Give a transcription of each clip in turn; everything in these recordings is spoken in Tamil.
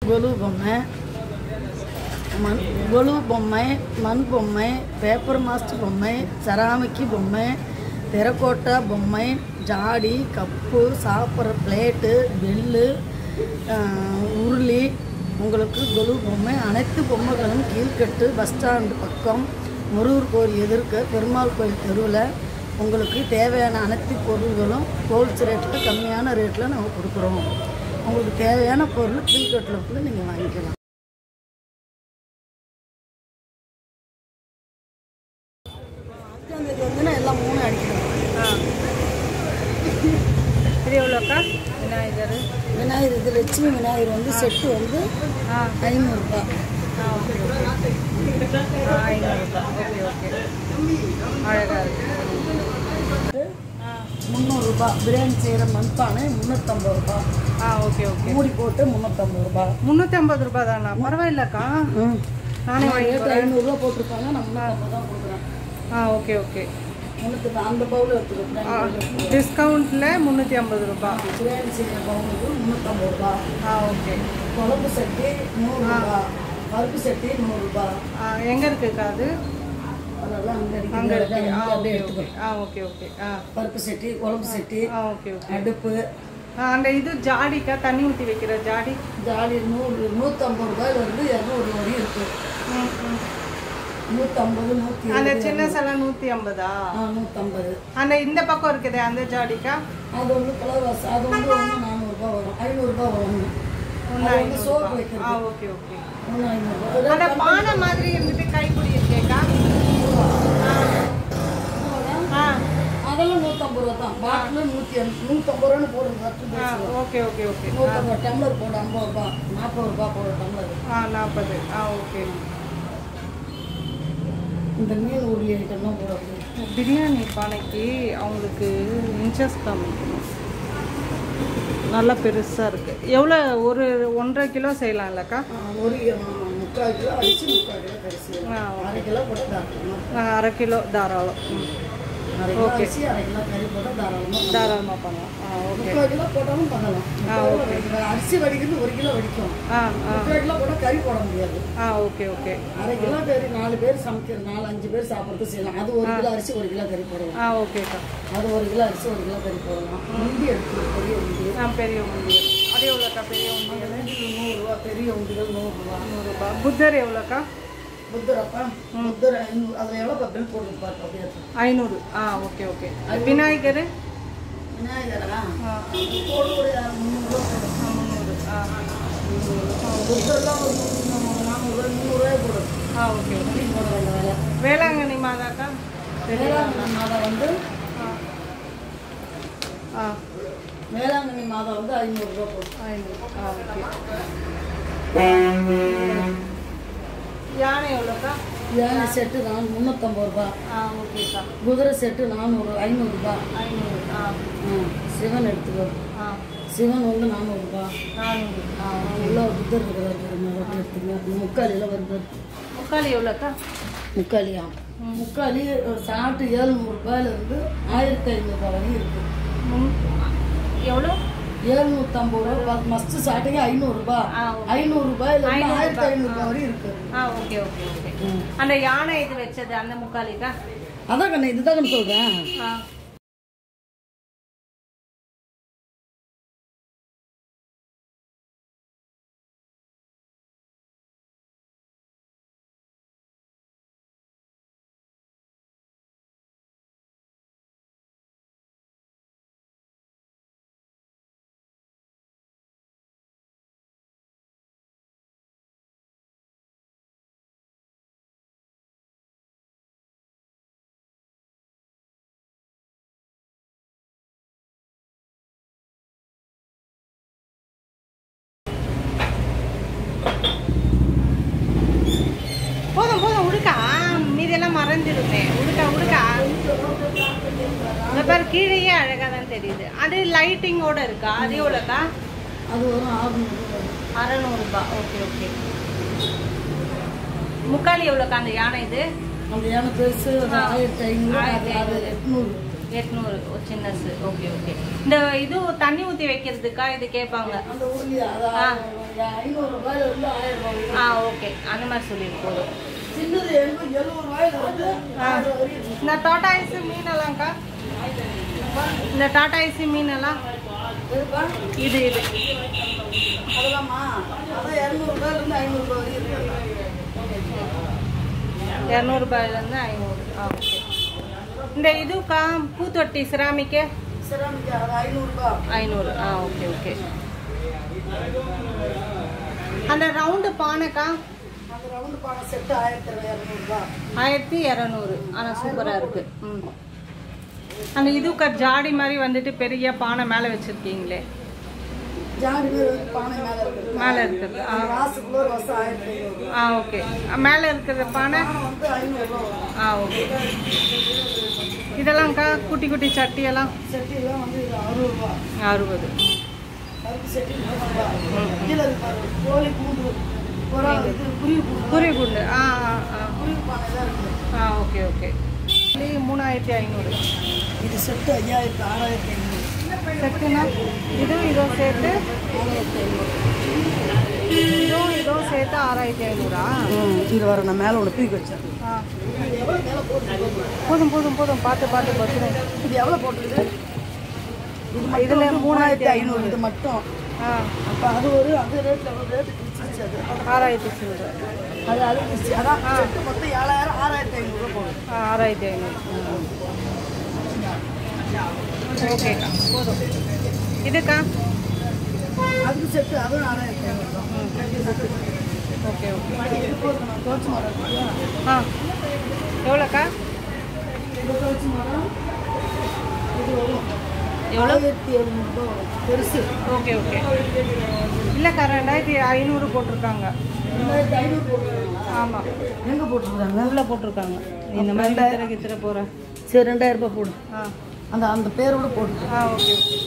கொலு பொம்மை மண் கொலு பொம்மை மண் பொம்மை பேப்பர் மாஸ்டர் பொம்மை செராமிக்கி பொம்மை தெரக்கோட்டா பொம்மை ஜாடி கப்பு சாப்பிட்ற பிளேட்டு பெல்லு ஆஹ், உருளி உங்களுக்கு கொலு பொம்மை அனைத்து பொம்மைகளும் கீழ்கட்டு பஸ் ஸ்டாண்டு பக்கம் முருகர் கோயில் எதிர்க்க பெருமாள் கோயில் தெருவில் உங்களுக்கு தேவையான அனைத்து பொருள்களும் ஹோல்ஸ் ரேட்டில் கம்மியான ரேட்டில் நம்ம கொடுக்குறோம் உங்களுக்கு தேவையான பொருள் கீழ்கட்டில் கூட நீங்கள் வாங்கிக்கலாம் அஞ்சாம் தேதி வந்து நான் எல்லாம் மூணு அடிக்கிறேன் ஆ இது எவ்வளோக்கா விநாயகர் விநாயகர் இது லட்சுமி விநாயகர் வந்து செட்டு வந்து ஆ ஐநூறுரூபா ஆ ஓகே ஓகே ஆ ஐநூறுபா ஓகே ஓகே அழகாக இருக்கு ஆ முந்நூறுரூபா பிரியாணி செய்கிற மண்பானை முந்நூற்றம்பது ரூபா ஆ ஓகே ஓகே மூடி போட்டு முந்நூற்றம்பது ரூபா முந்நூற்றி ஐம்பது ரூபா தானா பரவாயில்லக்கா ம் நானே வாங்கி ரேட்டு ஐநூறுரூவா போட்டிருப்பாங்க நான் முந்நூற்றம்பது தான் கொடுக்குறேன் ஆ ஓகே ஓகே முந்நூற்றி அந்த பவுல் எடுத்துக்கிறேன் டிஸ்கவுண்ட்டில் முந்நூற்றி ஐம்பது ரூபா பிரியாணி செய்கிற பவுலுக்கு முந்நூற்றம்பது ரூபா ஆ ஓகே குழம்பு சட்டி நூறுரூபா பருப்பு சட்டி நூறுரூபா ஆ எங்கே இருக்குக்கா அது அதெல்லாம் அங்கே அங்கே அடிக்கிறது இருக்கு ஆ அப்படியே ஓகே எடுத்துக்கோ ஓகே ஆ ஓகே ஓகே ஆ பருப்பு சட்டி குழம்பு சட்டி ஆ ஓகே ஓகே அடுப்பு ஆ அந்த இது ஜாடிக்கா தண்ணி ஊற்றி வைக்கிற ஜாடி ஜாடி நூறு நூற்றம்பது ரூபாயிலிருந்து இரநூறு வரையும் இருக்குது ம், ம். நூற்றம்பது நூற்றி அந்த சின்ன சிலை நூற்றி ஐம்பதா ஆ நூற்றம்பது அந்த இந்த பக்கம் இருக்குதே அந்த ஜாடிக்கா அது வந்து கலர்வாசி அது வந்து ஒன்று நானூறுரூபா வரும் ஐநூறுரூபா வரும் ஒன்று அது வந்து சோப்பு ஐநூறுபா வைக்கிறது ஆ ஓகே ஓகே ஒன்று ஐநூறுரூபா அந்த பானை மாதிரி இருந்துட்டு கைப்பிடி இருக்கேக்கா ஆ அதெல்லாம் நூற்றம்பது ரூபா தான் பாட்டில் நூற்றி நூற்றம்பது ரூபான்னு போடுங்க பத்து ஆ பேசுவோம் ஓகே ஓகே ஓகே நூற்றம்பது டம்ளர் போடு ஐம்பது ரூபா நாற்பது ரூபா போடு டம்ளர் ஆ நாற்பது ஆ ஓகே இந்த மீன் உருளி ஐட்டம்லாம் போடக்கூடாது பிரியாணி பானைக்கு அவங்களுக்கு இன்ச்சஸ் காமிக்கணும் நல்லா பெருசாக இருக்குது எவ்வளோ ஒரு ஒன்றரை கிலோ செய்யலாம் இல்லைக்கா ஆ, ஒரு ஆ, முக்கால் கிலோ அரிசி முக்கால் கிலோ கரிசி ஆ அரை கிலோ போட்டு தாராளமாக ஆ, அரை கிலோ தாராளம் ம். அரை கிலோ அரிசி அரை கிலோ கறி போட்டால் தாராளமாக தாராளமாக பண்ணலாம் ஆ ஓகே முக்கால் கிலோ போட்டாலும் பண்ணலாம் ஆ, முக்கால் கிலோ வடிக்கலாம். அரிசி வடிக்கிறது ஒரு கிலோ வடிக்கும் ஆ ஆ முக்கால் கிலோ போட்டால் கறி போட முடியாது ஆ ஓகே ஓகே அரை கிலோ கறி நாலு பேர் சமைக்கிற நாலு அஞ்சு பேர் சாப்பிட்றது செய்யலாம் அது ஒரு கிலோ அரிசி ஒரு கிலோ கறி போடலாம் ஆ ஓகேக்கா அது ஒரு கிலோ அரிசி ஒரு கிலோ கறி போடலாம் உண்டி எடுத்து பெரிய உண்டி ஆ பெரிய உண்டியல் அது எவ்வளோக்கா பெரிய உண்டியல் நூறுரூவா பெரிய உண்டிகள் நூறுரூவா நூறுரூபா புத்தர் எவ்வளோக்கா புத்தரப்பா புத்தர் ஐநூறு அதில் எவ்வளோ பில் போட்டு பார்த்து அப்படியே ஐநூறு ஆ ஓகே ஓகே விநாயகர் விநாயகரா ஆ போடு ஒரு முந்நூறுரூவா போடும் ஆ, முந்நூறு ஆ புத்தர்லாம் ஒரு முந்நூறு நானூறுரூவா முந்நூறுரூவாய் போடும் ஆ ஓகே ஓகே போட வேண்டிய வேலை வேளாங்கண்ணி மாதாக்கா வேளாங்கண்ணி மாதம் வந்து ஆ ஆ வேளாங்கண்ணி மாதம் வந்து ஐநூறுரூவா போடும் ஐநூறு ஆ ஓகே யானை எவ்வளோக்கா யானை செட்டு நான் முந்நூற்றம்பது ரூபா ஆ ஓகேக்கா குதிரை செட்டு நானூறு ஐநூறுரூபா ஐநூறு ஆ ம் சிவன் எடுத்துக்கோ ஆ சிவன் வந்து நானூறுரூபா நானூறு ஆ உள்ள புத்தர் இருக்கிறார் பாருங்க, எடுத்துக்கோ முக்காலியில் வருது முக்காலி எவ்வளோக்கா முக்காலியா முக்காலி சாட்டு ஏழ்நூறுபாயிலிருந்து ஆயிரத்தி ஐநூறுரூபா வரையும் இருக்குது முன் எவ்வளோ ஏழ்நூற்றம்பது ரூபா மஸ்ட் ஸ்டார்டிங் ஐநூறுரூபா ஆ, ஐநூறுரூபாயிலிருந்து ஆயிரத்தி ஐநூறுரூபா வரையும் இருக்குது ஆ ஓகே ஓகே ஓகே அந்த யானை இது வச்சது அந்த முக்காலிக்கா அதான் கண்ணு இதுதான் கண்ணு சொல்கிறேன் ஆ போதும் போதும் உடுக்கா மீதெல்லாம் மறைஞ்சிருமே உடுக்கா உடுக்கா இந்த பேர் கீழேயே அழகாக தான் தெரியுது அது லைட்டிங்கோட இருக்கா அது எவ்வளோக்கா அது வரும் ஆறுநூறு அறநூறுபா ஓகே ஓகே முக்காலி எவ்வளோக்கா அந்த யானை இது அந்த யானை பெருசு அது ஆ. ஆயிரத்தி ஐநூறு அது ஆயிரத்தி அது எட்நூறு எட்நூறு ஓ, சின்னசு ஓகே ஓகே இந்த இது தண்ணி ஊற்றி வைக்கிறதுக்கா இது கேட்பாங்க அந்த ஊர்லயே அது ஆ. ஐநூறு ரூபாயில இருந்து ஆயிரம் ரூபாய் ஆ ஓகே அந்த மாதிரி சொல்லிட்டு போதும் சின்னது எழுபது எழுபது ரூபாயில இருந்து ஆயிரம் ரூபாய் வரையும் இருக்கு. இந்த டாடா ஐஸு மீனெல்லாம்க்கா இந்த டாடா ஐஸு மீனெல்லாம் எதுப்பா? இது இது அதெல்லாமா அதான் இரநூறு ரூபாயில இருந்து ஐநூறு ரூபாய் வரையும் இருக்கு இரநூறுபாயிலேருந்து ஐநூறு ஆ ஓகே இந்த இதுக்கா பூத்தொட்டி சிராமிக்கு சிராமிக்கு அது ஐநூறுபா ஐநூறு ஆ ஓகே ஓகே அந்த ரவுண்டு பானைக்கா அந்த ரவுண்டு பானை செட்டு ஆயிரத்தி இரநூறுபா ஆயிரத்தி இரநூறு ஆனால் சூப்பராக இருக்கு ம் அந்த இதுக்கா ஜாடி மாதிரி வந்துட்டு பெரிய பானை மேலே வச்சுருக்கீங்களே ஜாடி பேர் வந்து பானை மேலே இருக்குது மேலே இருக்குது ஆ வாசுக்குள்ள ஒரு வருஷம் ஆயிரத்தி ஐநூறு ஆ ஓகே மேலே இருக்கிற பானை பானை வந்து ஐநூறுரூவா வரும் ஆ ஓகே இதெல்லாம்க்கா குட்டி குட்டி சட்டியெல்லாம் செட்டிலாம் வந்து இது அறுபது ரூபா அறுபது கருப்பு செட்டி முப்பது ரூபா கீழே இருக்கு பாருங்க. கோழி கூண்டு புறா இது குருவி கூண்டு குருவி குண்டு ஆ ஆ ஆ குருவி பானை தான் இருக்குது ஆ ஓகே ஓகே மூணாயிரத்தி ஐநூறு இது செட்டு ஐயாயிரத்தி ஆறாயிரத்தி ஐநூறு செட்டுனா இதுவும் இதோ சேர்த்து ஆறாயிரத்தி ஐநூறு இதுவும் இதோ சேர்த்து ஆறாயிரத்தி ஐநூறா இங்கே வர நான் மேலே ஒன்று தூக்கி வச்சேன் ஆ இது எவ்வளோ மேலே போட்டு போதும் போதும் போதும் பார்த்து பார்த்து பத்துரும் இது எவ்வளோ போட்டுருக்குது இது இதுல இதில் மூணாயிரத்தி ஐநூறு இது மட்டும் ஆ அப்போ அது ஒரு அது ரேட்டில் ஒரு ரேட்டு கிழிச்சிச்சு அது ஆறாயிரத்தி சில்லறை அது அது கிழிச்சு அதான் செட்டு மொத்தம் ஏழாயிரம் ஆறாயிரத்தி ஐநூறுரூவா போகுது ஆ ஆறாயிரத்தி ஐநூறு ஓகேக்கா போதும் இதுக்கா அதுக்கு செட்டு அதுவும் ஆறாயிரத்தி ஐநூறு தான் ஓகே ஓகே இது போதும் நான் தோச்சு மரம் இருக்கு இல்லையா? ஆ எவ்வளோக்கா இந்த தோச்சு மரம் இது வரும் எவ்வளோ ஆயிரத்தி எழுநூறுபா வரும் பெருசு ஓகே ஓகே இல்லைக்கா ரெண்டாயிரத்தி ஐநூறு போட்டிருக்காங்க ரெண்டாயிரத்தி ஐநூறு போட்டுருக்காங்களா ஆமாம் எங்கே போட்டுருக்காங்க உள்ளே போட்டிருக்காங்க இந்த மாதிரி கித்திர கித்திர போகிறேன் சரி ரெண்டாயிரம் ரூபாய் போடு ஆ அந்த அந்த பேரோட போட்டு ஆ okay okay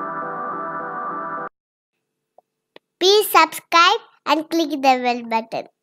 Please subscribe and click the bell button.